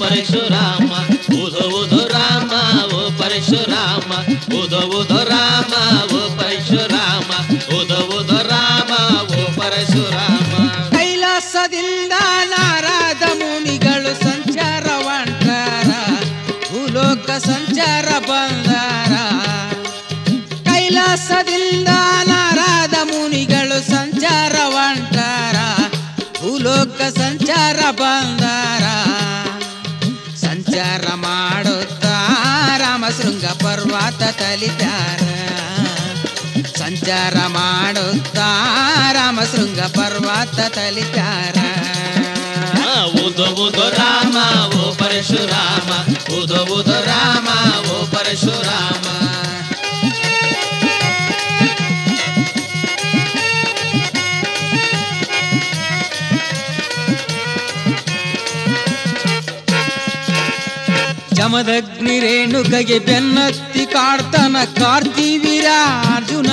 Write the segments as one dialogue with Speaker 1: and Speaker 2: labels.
Speaker 1: ಪರಶುರಾಮ ಉಧೋ ಉಧೋ ರಾಮ ಓ ಪರಶುರಾಮ ಉಧೋ ಉಧೋ ರಾಮ ಓ ಪರಶುರಾಮ ಉಧೋ ಉಧೋ ರಾಮ ಓ ಪರಶುರಾಮ
Speaker 2: ಕೈಲಾಸದಿಂದ ನಾರದ ಮುನಿಗಳು ಸಂಚಾರ ಹೊಂಟಾರ ಭೂಲೋಕ ಸಂಚಾರ ಬಂದಾರ ಕೈಲಾಸದಿಂದ ನಾರದ ಮುನಿಗಳು ಸಂಚಾರ ಹೊಂಟಾರ ಭೂಲೋಕ ಸಂಚಾರ ಬಂದಾರ ಸಂಚಾರ ಮಾಡುತ್ತಾ ರಾಮಶೃಂಗ ಪರ್ವತ ತಲಿತಾರ ಸಂಚಾರ ಮಾಡುತ್ತಾ ರಾಮಶೃಂಗ ಪರ್ವತ ತಲಿತಾರ
Speaker 1: ಆ, ಉಧೋ ಉಧೋ ರಾಮ ಓ ಪರಶುರಾಮ ಉಧೋ ಉಧೋ ರಾಮ ಓ ಪರಶುರಾಮ
Speaker 2: ಜಮದಗ್ನಿ ರೇಣುಕಗೆ ಬೆನ್ನತ್ತಿ ಕಾಡ್ತಾನ ಕಾರ್ತಿವೀರ ಅರ್ಜುನ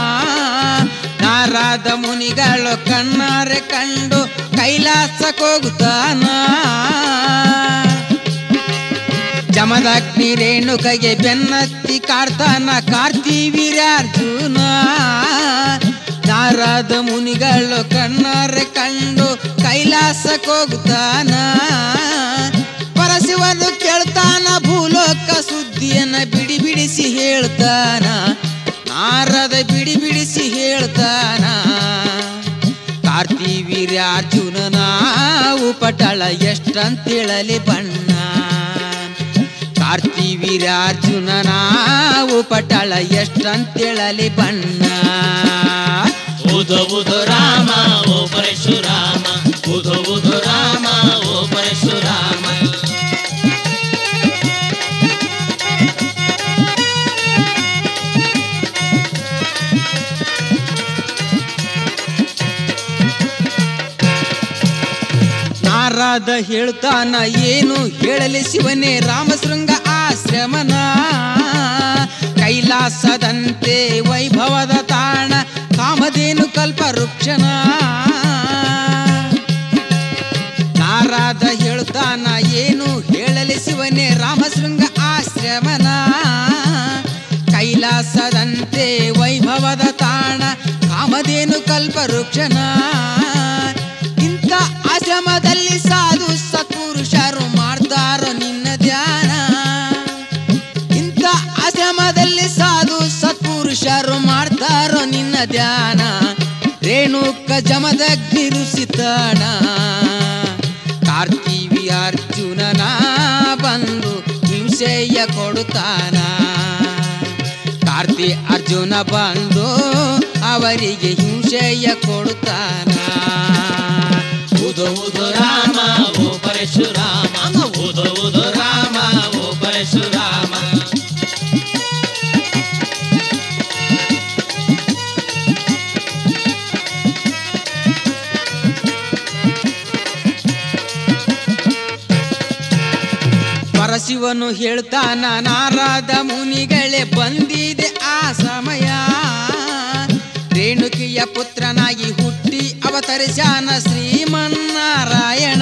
Speaker 2: ನಾರಾದ ಮುನಿಗಳು ಕಣ್ಣಾರೆ ಕಂಡು ಕೈಲಾಸಕ್ಕೋಗುತ್ತಾನ ಜಮದಗ್ನಿ ರೇಣುಕಗೆ ಬೆನ್ನತ್ತಿ ಕಾಡ್ತಾನ ಕಾರ್ತಿವೀರ ಅರ್ಜುನ ನಾರದ ಮುನಿಗಳು ಕಣ್ಣಾರೆ ಕಂಡು ಕೈಲಾಸಕ್ಕೋಗುತ್ತಾನ ಪರಶಿವನು ಕೇಳ್ತಾನ ಭೂಲೋಕ ಸುದ್ದಿಯನ್ನ ಬಿಡಿ ಬಿಡಿಸಿ ಹೇಳ್ತಾನ ನಾರದ ಬಿಡಿ ಬಿಡಿಸಿ ಹೇಳ್ತಾನ ಕಾರ್ತಿವೀರ್ಯ ಅರ್ಜುನನ ಉಪಟಳ ಎಷ್ಟಂತೇಳಲಿ ಬಣ್ಣ ಕಾರ್ತಿವೀರ್ಯ ಅರ್ಜುನನ ಉಪಟಳ ಎಷ್ಟಂತೇಳಲಿ ಬಣ್ಣ
Speaker 1: ಉಧೋ ಉಧೋ ರಾಮ ಓ ಪರಶುರಾಮ ಉಧೋ ಉಧೋ ರಾಮ ಓ ಪರಶುರಾಮ
Speaker 2: ನಾರದ ಹೇಳ್ತಾನ ಏನು ಹೇಳಲಿ ಶಿವನೇ ರಾಮಶೃಂಗ ಆಶ್ರಮನ ಕೈಲಾಸದಂತೆ ವೈಭವದ ತಾಣ ಕಾಮಧೇನು ಕಲ್ಪ ವೃಕ್ಷನ ನಾರದ ಹೇಳ್ತಾನ ಏನು ಹೇಳಲಿ ಶಿವನೇ ರಾಮಶೃಂಗ ಆಶ್ರಮನ ಕೈಲಾಸದಂತೆ ವೈಭವದ ತಾಣ ಕಾಮಧೇನು ಕಲ್ಪ ವೃಕ್ಷನ ಇಂಥ ಆಶ್ರಮದಲ್ಲಿ ಸಾಧು ಸತ್ಪುರುಷರು ಮಾಡ್ತಾರೋ ನಿನ್ನ ಧ್ಯಾನ ಇಂಥ ಆಶ್ರಮದಲ್ಲಿ ಸಾಧು ಸತ್ಪುರುಷರು ಮಾಡ್ತಾರೋ ನಿನ್ನ ಧ್ಯಾನ ರೇಣುಕ ಜಮದಗ್ನಿ ಋಷಿತಾಣ ಕಾರ್ತಿವಿ ಅರ್ಜುನನ ಬಂದು ಹಿಂಸೆಯ ಕೊಡುತ್ತಾನ ಕಾರ್ತಿ ಅರ್ಜುನ ಬಂದು ಅವರಿಗೆ ಹಿಂಸೆಯ ಕೊಡುತ್ತಾನ
Speaker 1: ಉಧೋ ಉಧೋ ರಾಮ ಓ ಪರಶುರಾಮ ಉಧೋ ಉಧೋ ರಾಮ ಓ ಪರಶುರಾಮ
Speaker 2: ಪರಶಿವನು ಹೇಳ್ತಾನ ನಾರದ ಮುನಿಗಳೇ ಬಂದಿದೆ ಆ ಸಮಯ ರೇಣುಕಿಯ ಪುತ್ರನಾಗಿ ಹುಟ್ಟಿ ಅವತರಿಸಾನ ಶ್ರೀಮನ್ನಾರಾಯಣ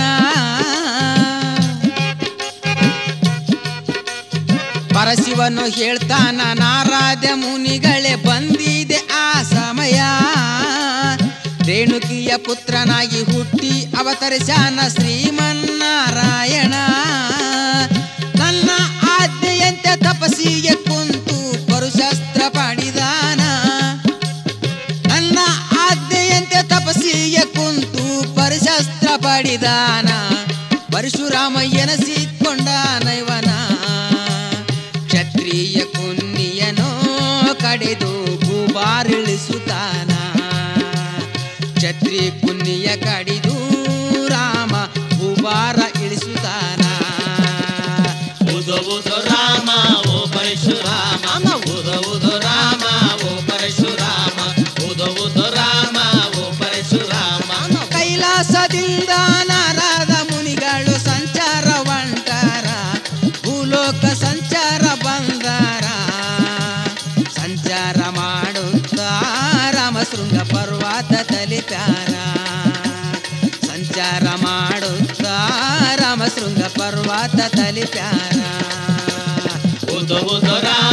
Speaker 2: ಪರಶಿವನು ಹೇಳ್ತಾನ ನಾರದ ಮುನಿಗಳೇ ಬಂದಿದೆ ಆ ಸಮಯ ರೇಣುಕಿಯ ಪುತ್ರನಾಗಿ ಹುಟ್ಟಿ ಅವತರಿಸಾನ ಶ್ರೀಮನ್ನಾರಾಯಣ ನನ್ನ ಆಜ್ಞೆಯಂತೆ ತಪಸ್ಸಿಗೆ ಕುಂತು ಪರುಶಸ್ತ್ರ ಪಡಿದಾನ ನನ್ನ ಆಜ್ಞೆಯಂತೆ ತಪಸ್ಸಿಗೆ ಕುಂತು ಪರಶಸ್ತ್ರ ಪಡಿದಾನ ಪರಶುರಾಮ ಎನಸಿಕೊಂಡ ನೈವನ ಕ್ಷತ್ರಿಯ ಕುನ್ನಿಯನೋ ಕಡೆದು ಭೂಬಾರಿಳಿಸುತ್ತಾನ ಕ್ಷತ್ರಿಯ ಕುನ್ನಿಯ ಕಡಿದು ರಾಮ ಭೂಬಾರ ಇಳಿಸುತ್ತಾನ
Speaker 1: ಉಧೋ ಉಧೋ ರಾಮ ಓ ಪರಶುರಾಮ ಉಧೋ ಉಧೋ ರಾಮ ಓ ಪರಶುರಾಮ ಉಧೋ ಉಧೋ ರಾಮ ಓ ಪರಶುರಾಮ
Speaker 2: ಕೈಲಾಸದಿಂದ ನಾರದ ಮುನಿಗಳು ಸಂಚಾರ ಹೊಂಟಾರ ಭೂಲೋಕ ಸಂಚಾರ ಬಂದಾರ ಸಂಚಾರ ಮಾಡುತ್ತಾ ರಾಮಶೃಂಗ ಪರ್ವತ ತಲಿತಾರ ಸಂಚಾರ ಮಾಡುತ್ತಾ ರಾಮಶೃಂಗ ಪರ್ವತ ತಲಿಪ್ಯಾರ
Speaker 1: ಉದ ಉದ ರಾಮ